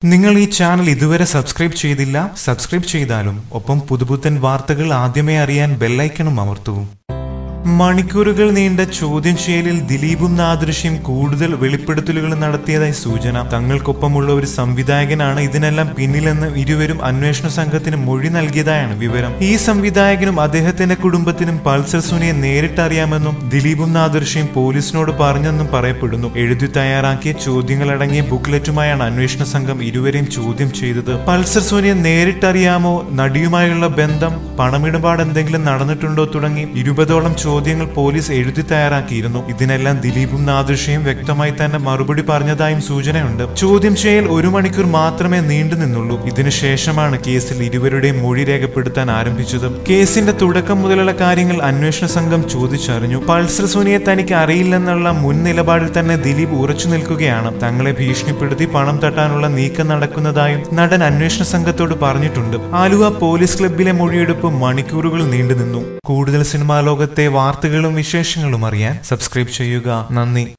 നിങ്ങൾ ഈ ചാനൽ ഇതുവരെ സബ്സ്ക്രൈബ് ചെയ്തില്ല സബ്സ്ക്രൈബ് ചെയ്താലും ഒപ്പം പുതുപുത്തൻ വാർത്തകൾ ആദ്യമേ അറിയാൻ ബെല്ലൈക്കണും അമർത്തൂ മണിക്കൂറുകൾ നീണ്ട ചോദ്യം ചെയ്യലിൽ ദിലീപും നാദൃശ്യം കൂടുതൽ വെളിപ്പെടുത്തലുകൾ നടത്തിയതായി സൂചന തങ്ങൾക്കൊപ്പമുള്ള ഒരു സംവിധായകനാണ് ഇതിനെല്ലാം പിന്നിലെന്ന് ഇരുവരും അന്വേഷണ സംഘത്തിന് മൊഴി നൽകിയതായാണ് വിവരം ഈ സംവിധായകനും അദ്ദേഹത്തിന്റെ കുടുംബത്തിനും പൾസർ സുനിയെ നേരിട്ടറിയാമെന്നും ദിലീപും നാദൃശ്യം പോലീസിനോട് പറഞ്ഞെന്നും പറയപ്പെടുന്നു എഴുതി തയ്യാറാക്കിയ ചോദ്യങ്ങളടങ്ങിയ ബുക്ക്ലെറ്റുമായാണ് അന്വേഷണ സംഘം ഇരുവരെയും ചോദ്യം ചെയ്തത് പൾസർ സുനിയെ നേരിട്ടറിയാമോ നടിയുമായുള്ള ബന്ധം പണമിടപാട് എന്തെങ്കിലും നടന്നിട്ടുണ്ടോ തുടങ്ങി ഇരുപതോളം ചോദ്യങ്ങൾ പോലീസ് എഴുതി തയ്യാറാക്കിയിരുന്നു ഇതിനെല്ലാം ദിലീപും നാദൃശ്യയും വ്യക്തമായി തന്നെ മറുപടി പറഞ്ഞതായും സൂചനയുണ്ട് ചോദ്യം ചെയ്യൽ ഒരു മണിക്കൂർ മാത്രമേ നീണ്ടു നിന്നുള്ളൂ ഇതിനുശേഷമാണ് കേസിൽ ഇരുവരുടെയും മൊഴി രേഖപ്പെടുത്താൻ ആരംഭിച്ചത് കേസിന്റെ തുടക്കം മുതലുള്ള കാര്യങ്ങൾ അന്വേഷണ സംഘം ചോദിച്ചറിഞ്ഞു പൾസർ സുനിയെ തനിക്ക് അറിയില്ലെന്നുള്ള മുൻ നിലപാടിൽ തന്നെ ദിലീപ് ഉറച്ചു നിൽക്കുകയാണ് തങ്ങളെ ഭീഷണിപ്പെടുത്തി പണം തട്ടാനുള്ള നീക്കം നടക്കുന്നതായും നടൻ അന്വേഷണ സംഘത്തോട് പറഞ്ഞിട്ടുണ്ട് ആലുവ പോലീസ് ക്ലബിലെ മൊഴിയെടുപ്പ് മണിക്കൂറുകൾ നീണ്ടുനിന്നു കൂടുതൽ സിനിമാ ലോകത്തെ വാർത്തകളും വിശേഷങ്ങളും അറിയാൻ സബ്സ്ക്രൈബ് ചെയ്യുക നന്ദി